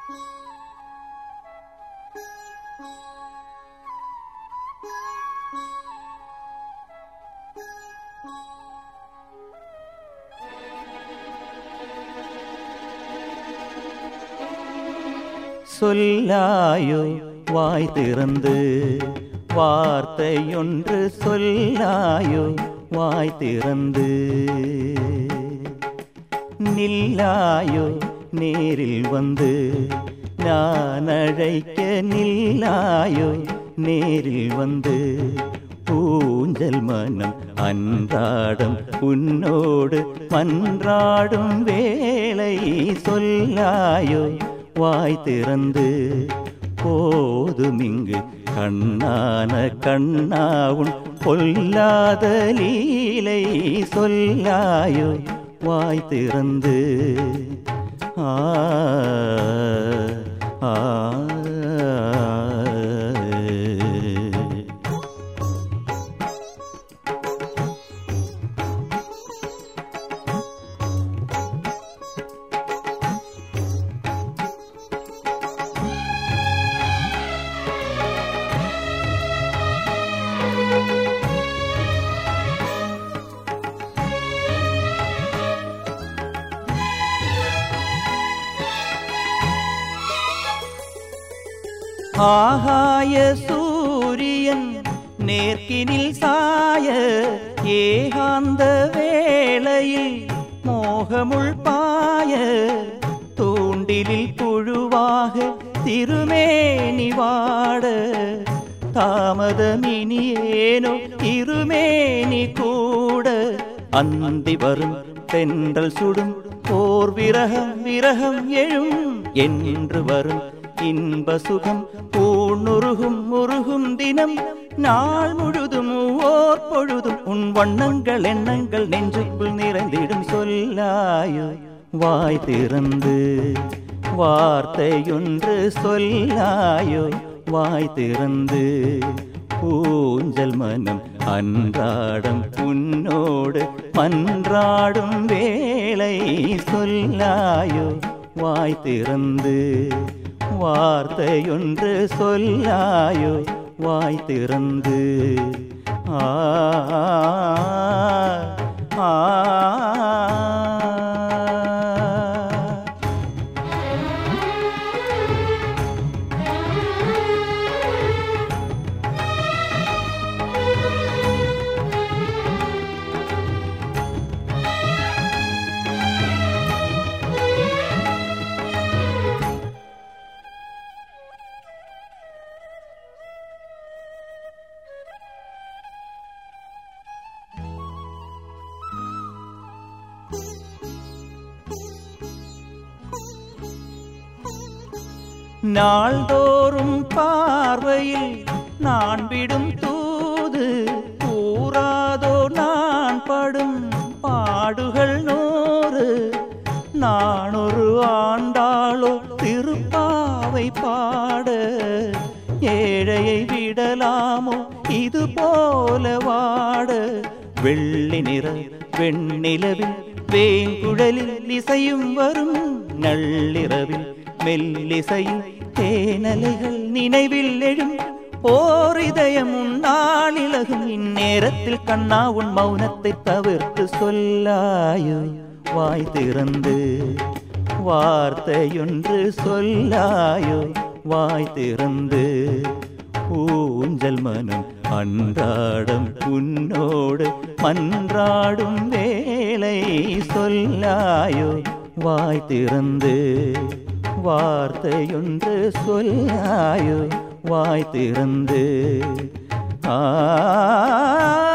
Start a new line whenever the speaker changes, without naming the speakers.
சொல்லாயோ வாய் திறந்து வார்த்தையொன்று சொல்லாயோ வாய் திறந்து நில்லாயோ நேரில் வந்து நான் அழைக்க நில்லாயோ நேரில் வந்து ஊஞ்சல் மனம் அன்றாடம் உன்னோடு மன்றாடும் வேளை சொல்லாயோ வாய் திறந்து போதும் இங்கு கண்ணான கண்ணாவுன் பொல்லாத லீலை சொல்லாயோ வாய் திறந்து ஆ ஆ ஆகாய சூரியன் நேர்க்கினில் சாய ஏகாந்த வேளையில் மோகமுள் பாய தூண்டிலில் புழுவாக திருமேனி வாட தாமதமினி ஏனோ இருமேனி கூட அந்தி வரும் தென்றல் சுடும் போர் விரகம் விரகம் எழும் என்று வரும் இன்ப சுகம் பூணுருகும் முருகும் தினம் நாள் முழுதும் ஓர் பொழுதும் உன் வண்ணங்கள் எண்ணங்கள் நெஞ்சுக்குள் நிறைந்திடும் சொல்லாயோ வாய் திறந்து வார்த்தையொன்று சொல்லாயோ வாய் திறந்து ஊஞ்சல் மனம் அன்றாடம் உன்னோடு மன்றாடும் வேளை சொல்லாயோ வாய் திறந்து வார்த்தையொன்று சொல்லாயோ வாய் திறந்து ஆ ஆ நாள்தோறும் பார்வையில் நான் விடும் தூது கூறாதோ நான் படும் பாடுகள் நூறு நான் ஒரு ஆண்டாளோ திருப்பாவை பாட ஏழையை விடலாமோ இது போல வாட வெள்ளி நிற வெண்ணிலவில் வேங்குழலில் இசையும் வரும் நள்ளிரவில் மெல்லிசையில் தேனலைகள் நினைவில் எழும் ஓர் இதயம் உன்னாலிலகும் இந்நேரத்தில் கண்ணா உன் மௌனத்தை தவிர்த்து சொல்லாயோ வாய் திறந்து வார்த்தையொன்று சொல்லாயோ வாய் திறந்து ஊஞ்சல் மனம் அன்றாடம் உன்னோடு மன்றாடும் வேலை சொல்லாயோ வாய் திறந்து வார்த்தையொன்று சொல்லாயோ வாய் திறந்து ஆ